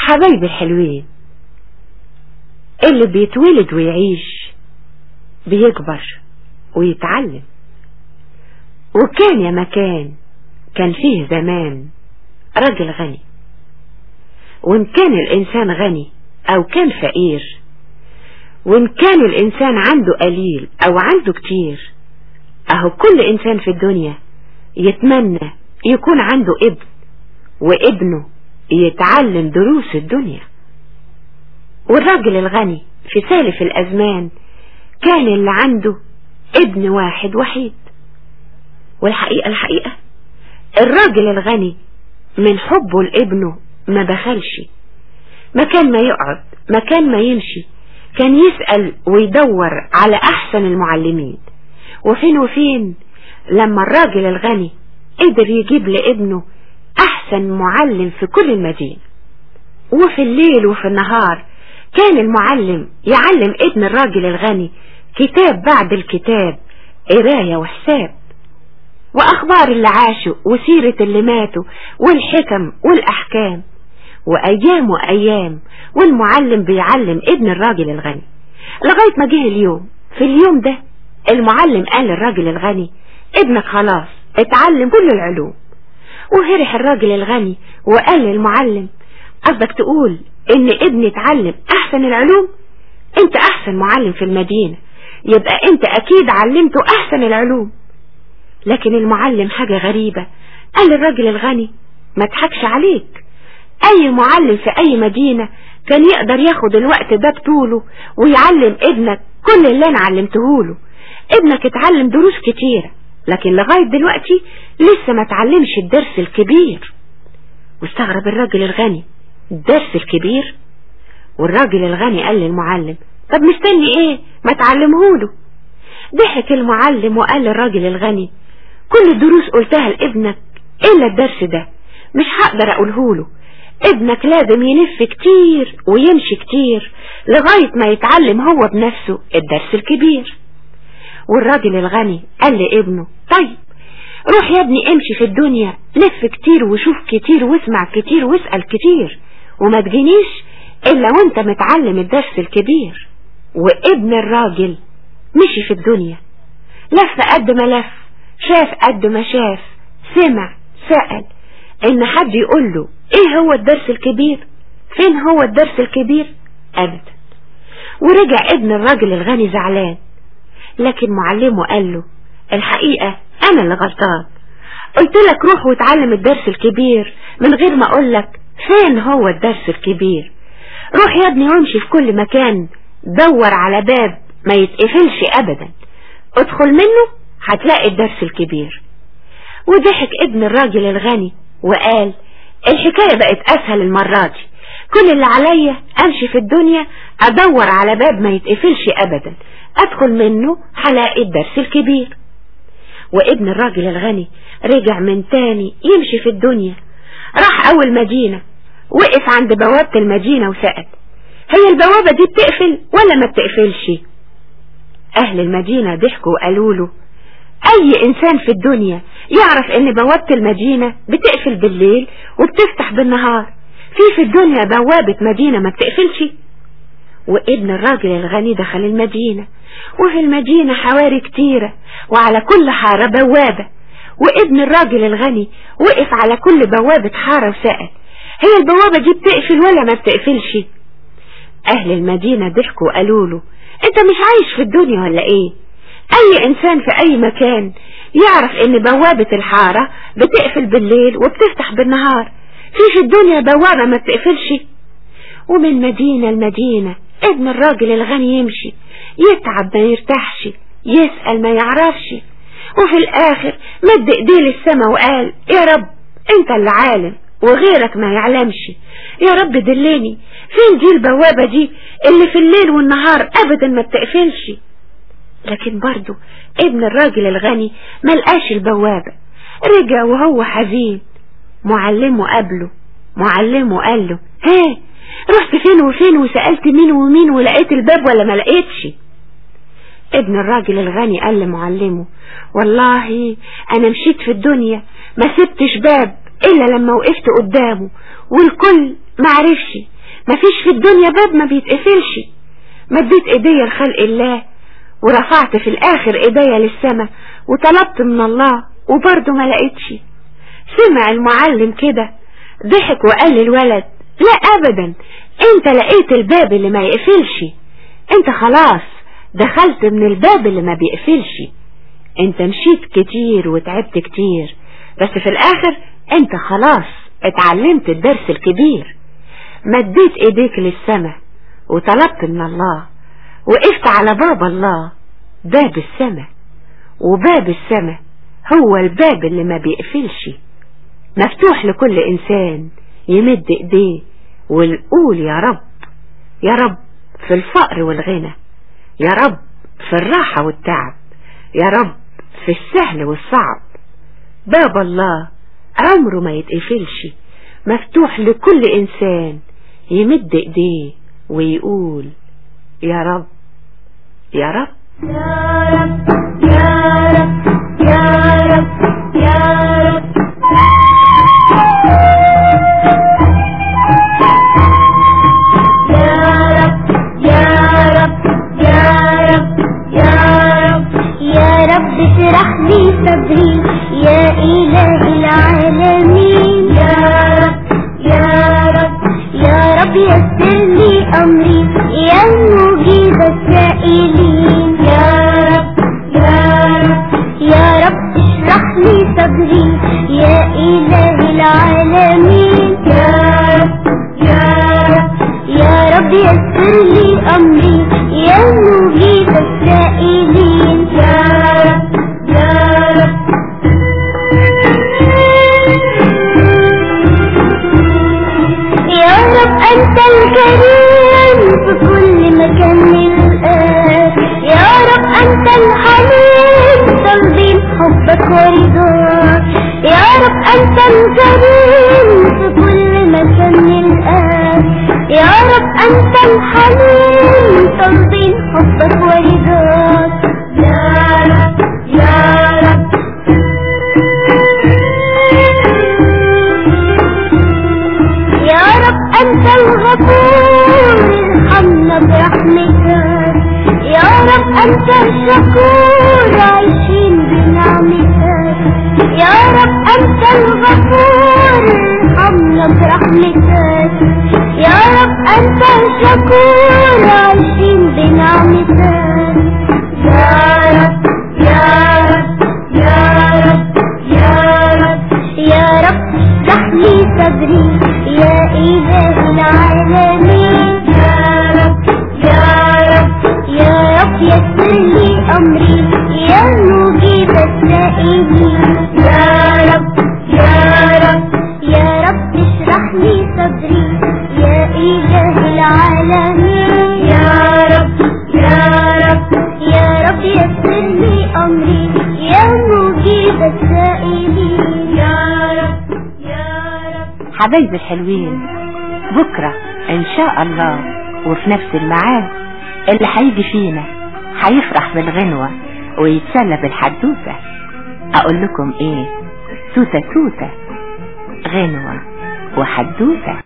حبايبي الحلوين اللي بيتولد ويعيش بيكبر ويتعلم وكان يا مكان كان فيه زمان راجل غني وان كان الانسان غني او كان فقير وان كان الانسان عنده قليل او عنده كتير اهو كل انسان في الدنيا يتمنى يكون عنده ابن وابنه يتعلم دروس الدنيا والراجل الغني في سالف الازمان كان اللي عنده ابن واحد وحيد والحقيقة الحقيقة الراجل الغني من حبه لابنه ما بخلش مكان ما يقعد مكان ما يمشي كان يسأل ويدور على أحسن المعلمين وفين وفين لما الراجل الغني قدر يجيب لابنه أحسن معلم في كل المدينة وفي الليل وفي النهار كان المعلم يعلم ابن الراجل الغني كتاب بعد الكتاب قراية وحساب وأخبار اللي عاشوا وسيرة اللي ماتوا والحكم والأحكام وأيام وأيام والمعلم بيعلم ابن الراجل الغني لغاية ما جه اليوم في اليوم ده المعلم قال للراجل الغني ابنك خلاص اتعلم كل العلوم وهرح الراجل الغني وقال للمعلم قصدك تقول ان ابني اتعلم احسن العلوم انت احسن معلم في المدينة يبقى انت اكيد علمته احسن العلوم لكن المعلم حاجة غريبة قال للراجل الغني ما تحكش عليك اي معلم في اي مدينة كان يقدر ياخد الوقت ده بطوله ويعلم ابنك كل اللي انا علمتهوله ابنك اتعلم دروس كتيرة لكن لغاية دلوقتي لسه ما تعلمش الدرس الكبير واستغرب الراجل الغني الدرس الكبير والراجل الغني قال للمعلم طب مستني ايه ما تعلمهوله ضحك المعلم وقال للراجل الغني كل الدروس قلتها لابنك الا الدرس ده مش هقدر اقولهوله ابنك لازم يلف كتير ويمشي كتير لغاية ما يتعلم هو بنفسه الدرس الكبير والراجل الغني قال لابنه طيب روح يا ابني امشي في الدنيا لف كتير وشوف كتير واسمع كتير واسأل كتير وما تجينيش الا وانت متعلم الدرس الكبير وابن الراجل مشي في الدنيا لف قد ما لف شاف قد ما شاف سمع سأل ان حد يقول له ايه هو الدرس الكبير فين هو الدرس الكبير ابدا ورجع ابن الراجل الغني زعلان لكن معلمه قال له الحقيقة انا اللي غلطان قلت لك روح واتعلم الدرس الكبير من غير ما اقول لك فين هو الدرس الكبير روح يا ابني وامشي في كل مكان دور على باب ما يتقفلش ابدا ادخل منه هتلاقي الدرس الكبير وضحك ابن الراجل الغني وقال الحكاية بقت اسهل المرة دي كل اللي عليا امشي في الدنيا ادور على باب ما يتقفلش ابدا ادخل منه هلاقي الدرس الكبير وابن الراجل الغني رجع من تاني يمشي في الدنيا راح اول مدينة وقف عند بوابة المدينة وسأل هي البوابة دي بتقفل ولا ما بتقفلش اهل المدينة ضحكوا وقالوا له اي انسان في الدنيا يعرف ان بوابة المدينة بتقفل بالليل وبتفتح بالنهار في في الدنيا بوابة مدينة ما بتقفلش وابن الراجل الغني دخل المدينة وفي المدينة حواري كتيرة وعلى كل حارة بوابة وابن الراجل الغني وقف على كل بوابة حارة وسأل هي البوابة دي بتقفل ولا ما بتقفلش اهل المدينة ضحكوا وقالوا له انت مش عايش في الدنيا ولا ايه اي انسان في اي مكان يعرف ان بوابة الحارة بتقفل بالليل وبتفتح بالنهار في في الدنيا بوابة ما بتقفلش ومن مدينة لمدينة ابن الراجل الغني يمشي يتعب ما يرتاحش يسأل ما يعرفش وفي الاخر مد ايديه للسما وقال يا رب انت اللي عالم وغيرك ما يعلمش يا رب دلني فين دي البوابة دي اللي في الليل والنهار ابدا ما بتقفلش لكن برضو ابن الراجل الغني ملقاش البوابة رجع وهو حزين معلمه قابله معلمه قال له ها رحت فين وفين وسألت مين ومين ولقيت الباب ولا ما لقيتش ابن الراجل الغني قال لمعلمه والله انا مشيت في الدنيا ما سبتش باب الا لما وقفت قدامه والكل معرفش مفيش في الدنيا باب ما بيتقفلش مديت ايديا لخلق الله ورفعت في الاخر ايديا للسما وطلبت من الله وبرضه ما لقيتش سمع المعلم كده ضحك وقال للولد لا ابدا انت لقيت الباب اللي ما يقفلش انت خلاص دخلت من الباب اللي ما بيقفلش انت مشيت كتير وتعبت كتير بس في الاخر انت خلاص اتعلمت الدرس الكبير مديت ايديك للسما وطلبت من الله وقفت على باب الله باب السما وباب السما هو الباب اللي ما بيقفلش مفتوح لكل انسان يمد ايديه ويقول يا رب يا رب في الفقر والغنى يا رب في الراحة والتعب يا رب في السهل والصعب باب الله عمره ما يتقفلش مفتوح لكل انسان يمد ايديه ويقول يا رب يا رب يا رب يا رب يا رب يا رب يا رب يا رب يا رب يا رب يا رب اشرح لي صدري يا إله العالمين يا رب يا رب يا رب يسر لي أمري يا مجيب السائلين يا رب يا رب يا رب اشرح لي صدري يا إله العالمين يا رب يا رب يا رب يسر لي أمري يا مجيب السائلين يا رب يا رب يا رب أنت الكريم في كل مكان الآن يا رب أنت الحليم تنظيم حبك ورضاك يا رب أنت الكريم في كل مكان الآن يا رب أنت الحليم تنظيم حبك ورضاك يا رب يا رب يا رب أنت الغفور ارحمنا برحمتك يا رب أنت الشكور عايشين بنعمتك يا رب أنت الغفور ارحمنا برحمتك يا رب أنت الشكور عايشين بنعمتك يا رب يا رب يا رب يا رب يا رب اشرح لي صدري يا إله العالمين يا رب يا رب يا رب يسر لي أمري يا مجيب السائلين يا رب يا رب يا رب اشرح لي صدري يا إله العالمين يا رب يا رب يا رب يسر لي أمري يا مجيب السائلين يا رب يا رب حبايبي الحلوين بكرة ان شاء الله وفي نفس الميعاد اللي هيجي فينا هيفرح بالغنوة ويتسلى بالحدوتة اقول لكم ايه توتة توتة غنوة وحدوتة